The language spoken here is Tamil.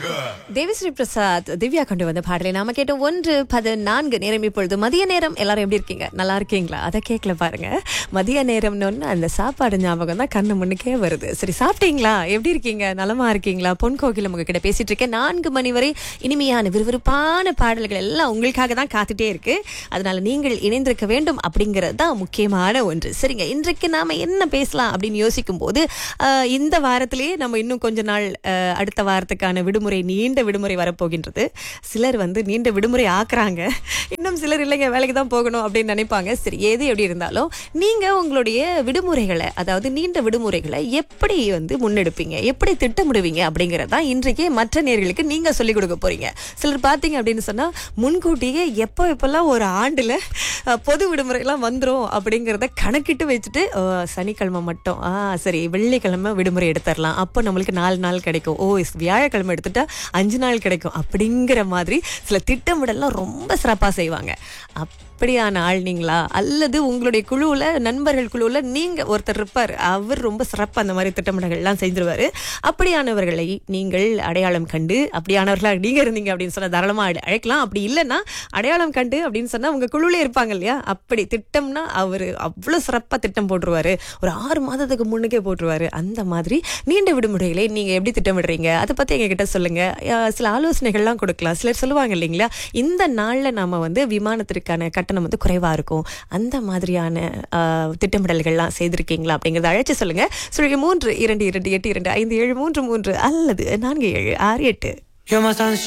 தேவிஸ்ரீ பிரசாத் திவ்யா கொண்டு வந்த பாடலை நாம கேட்ட ஒன்று பதினான்கு நேரம் இப்பொழுது மதிய நேரம் எல்லாரும் எப்படி இருக்கீங்க நல்லா இருக்கீங்களா அதை கேட்கல பாருங்க மதிய நேரம்னு ஒண்ணு அந்த சாப்பாடு ஞாபகம் தான் கண்ணு முன்னுக்கே வருது சரி சாப்பிட்டீங்களா எப்படி இருக்கீங்க நலமா இருக்கீங்களா பொன் கோகிலம் உங்ககிட்ட பேசிட்டு இருக்கேன் நான்கு மணி வரை இனிமையான விறுவிறுப்பான பாடல்கள் எல்லாம் உங்களுக்காக தான் காத்துட்டே இருக்கு அதனால நீங்கள் இணைந்திருக்க வேண்டும் அப்படிங்கிறது தான் முக்கியமான ஒன்று சரிங்க இன்றைக்கு நாம என்ன பேசலாம் அப்படின்னு யோசிக்கும் போது ஆஹ், இந்த வாரத்திலேயே நம்ம இன்னும் கொஞ்ச நாள் ஆஹ், அடுத்த வாரத்துக்கான விடுமுறை நீண்ட விடுமுறை வரப்போகின்றது சிலர் வந்து நீண்ட விடுமுறை ஆக்குறாங்க இன்னும் சிலர் இல்லைங்க வேலைக்கு தான் போகணும் அப்படின்னு நினைப்பாங்க சரி எது எப்படி இருந்தாலும் நீங்க உங்களுடைய விடுமுறைகளை அதாவது நீண்ட விடுமுறைகளை எப்படி வந்து முன்னெடுப்பீங்க எப்படி திட்டமிடுவீங்க அப்படிங்கறது தான் இன்றைக்கு மற்ற நேர்களுக்கு நீங்க சொல்லிக் கொடுக்க போறீங்க சிலர் பார்த்தீங்க அப்படின்னு சொன்னா முன்கூட்டியே எப்போ எப்பெல்லாம் ஒரு ஆண்டுல அஹ், பொது விடுமுறை எல்லாம் வந்துரும் அப்படிங்கறத கணக்கிட்டு வச்சுட்டு ஓ, சனிக்கிழமை மட்டும் ஆ சரி வெள்ளிக்கிழமை விடுமுறை எடுத்துடலாம் அப்போ நம்மளுக்கு நாலு நாள் கிடைக்கும் ஓ இஸ் வியாழக்கிழமை எடுத்துட்டா அஞ்சு நாள் கிடைக்கும் அப்படிங்கிற மாதிரி சில திட்டமிடல்லாம் ரொம்ப சிறப்பா செய்வாங்க அப்படியான ஆள் நீங்களா அல்லது உங்களுடைய குழுவுல நண்பர்கள் குழுவுல நீங்க ஒருத்தர் இருப்பார் அவர் ரொம்ப சிறப்பா அந்த மாதிரி திட்டமிடல்கள்லாம் செஞ்சிருவாரு அப்படியானவர்களை நீங்கள் அடையாளம் கண்டு அப்படியானவர்களா நீங்க இருந்தீங்க அப்படின்னு சொன்னா தாராளமா அழை- அழைக்கலாம் அப்படி இல்லைன்னா அடையாளம் கண்டு அப்படின்னு சொன்னா உங்க குழுவிலே இருப்பாங்க இல்லையா அப்படி திட்டம்னா அவரு அவ்வளவு சிறப்பா திட்டம் போட்டுருவாரு ஒரு ஆறு மாதத்துக்கு முன்னுக்கே போட்டுருவாரு அந்த மாதிரி நீண்ட விடுமுறைகளை நீங்க எப்படி திட்டமிடுறீங்க அதை பத்தி எங்க கிட்ட சொல்லுங்க அஹ் சில ஆலோசனைகள்லாம் கொடுக்கலாம் சிலர் சொல்லுவாங்க இல்லைங்களா இந்த நாள்ல நாம வந்து விமானத்திற்கான கட்டணம் வந்து குறைவா இருக்கும் அந்த மாதிரியான அஹ், திட்டமிடல்கள்லாம் செய்திருக்கீங்களா அப்படிங்கறத அழைச்சு சொல்லுங்க சொல்லுங்க மூன்று இரண்டு இரண்டு எட்டு இரண்டு ஐந்து ஏழு மூன்று மூன்று அல்லது நான்கு ஏழு ஆறு எட்டு You're my sunshine.